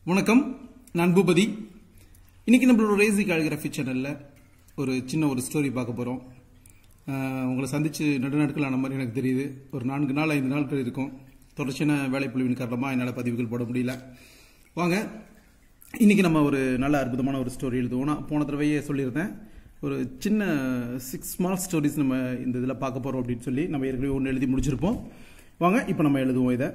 வணக்கம் நான் பூபதி இன்னைக்கு நம்மளோட ரேசி காலிகிராஃபி சேனலில் ஒரு சின்ன ஒரு ஸ்டோரி பார்க்க போகிறோம் உங்களை சந்திச்சு நடுநாட்கள் ஆன மாதிரி எனக்கு தெரியுது ஒரு நான்கு நாள் ஐந்து நாட்கள் இருக்கும் தொடர்ச்சியான வேலைப்புழுவின் காரணமாக என்னால் பதிவுகள் போட முடியல வாங்க இன்னைக்கு நம்ம ஒரு நல்ல அற்புதமான ஒரு ஸ்டோரி எழுதுவோம் நான் போன தடவையே சொல்லியிருந்தேன் ஒரு சின்ன சிக்ஸ் ஸ்மால் ஸ்டோரிஸ் நம்ம இந்த இதில் பார்க்க போகிறோம் அப்படின்னு சொல்லி நம்ம ஏற்கனவே ஒன்று எழுதி முடிச்சிருப்போம் வாங்க இப்போ நம்ம எழுதுவோம் இதை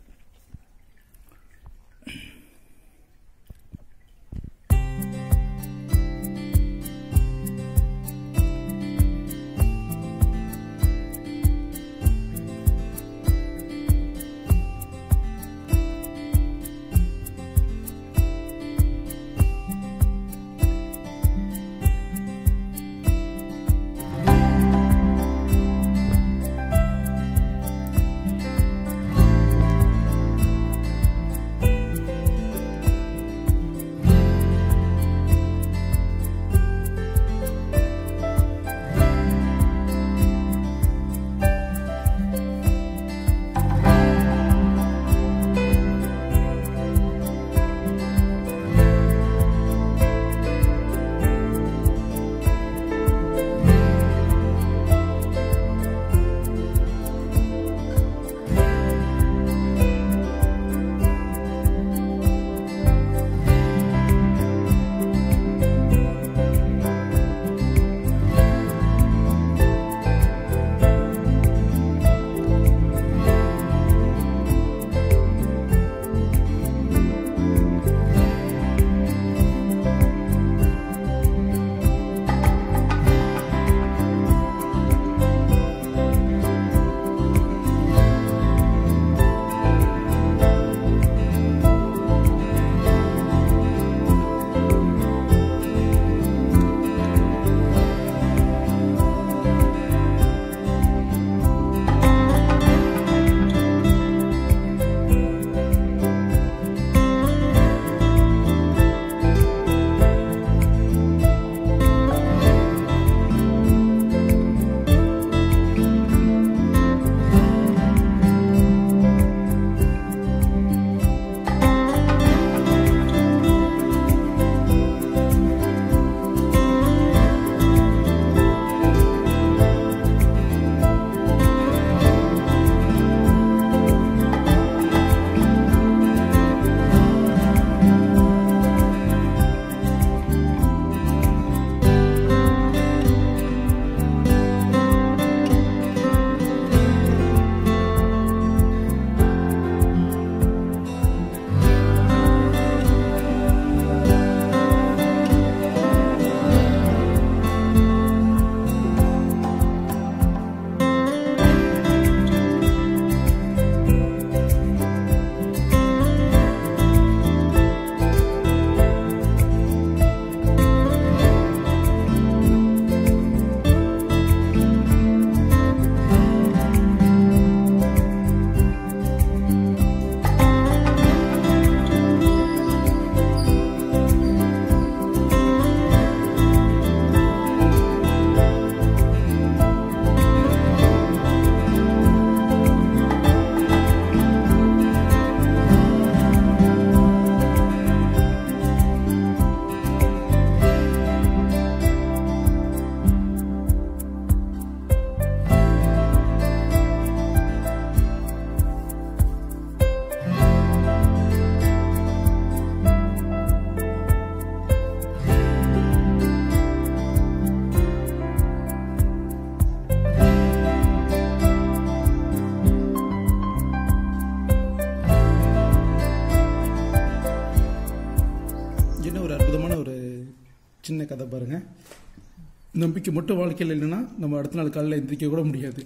என்ன ஒரு அற்புதமான ஒரு சின்ன கதை பாருங்க நம்பிக்கை மட்டும் வாழ்க்கையில் இல்லைன்னா நம்ம அடுத்த நாள் காலையில் எந்திரிக்க கூட முடியாது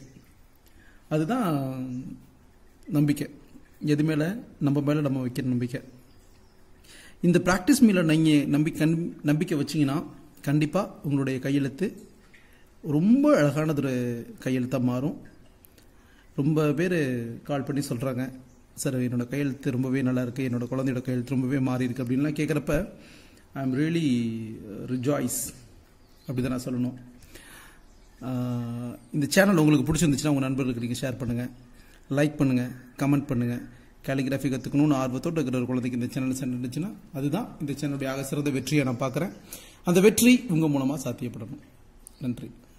அதுதான் நம்பிக்கை எது மேலே நம்ம மேலே நம்ம வைக்கிற நம்பிக்கை இந்த ப்ராக்டிஸ் மேலே நீங்கள் நம்பி கண் நம்பிக்கை வச்சிங்கன்னா கண்டிப்பாக உங்களுடைய கையெழுத்து ரொம்ப அழகானது ஒரு கையெழுத்தாக மாறும் ரொம்ப பேர் கால் பண்ணி சொல்கிறாங்க சார் என்னோட கையெழுத்து ரொம்பவே நல்லா இருக்குது என்னோட குழந்தையோட கையெழுத்து ரொம்பவே மாறி இருக்கு அப்படின்லாம் கேட்குறப்ப ஐ எம் ரியலி ரிஜாய்ஸ் அப்படி தான் நான் சொல்லணும் ஆஹ் இந்த சேனல் உங்களுக்கு பிடிச்சிருந்துச்சுன்னா உங்கள் நண்பர்களுக்கு நீங்கள் ஷேர் பண்ணுங்கள் லைக் பண்ணுங்கள் கமெண்ட் பண்ணுங்கள் கேலிகிராஃபி கற்றுக்கணும்னு ஆர்வத்தோடு இருக்கிற ஒரு குழந்தைக்கு இந்த சேனல் சென்றுச்சுன்னா அதுதான் இந்த சேனலுடைய ஆக சிறந்த வெற்றியை நான் பார்க்குறேன் அந்த வெற்றி உங்கள் மூலமாக சாத்தியப்படணும் நன்றி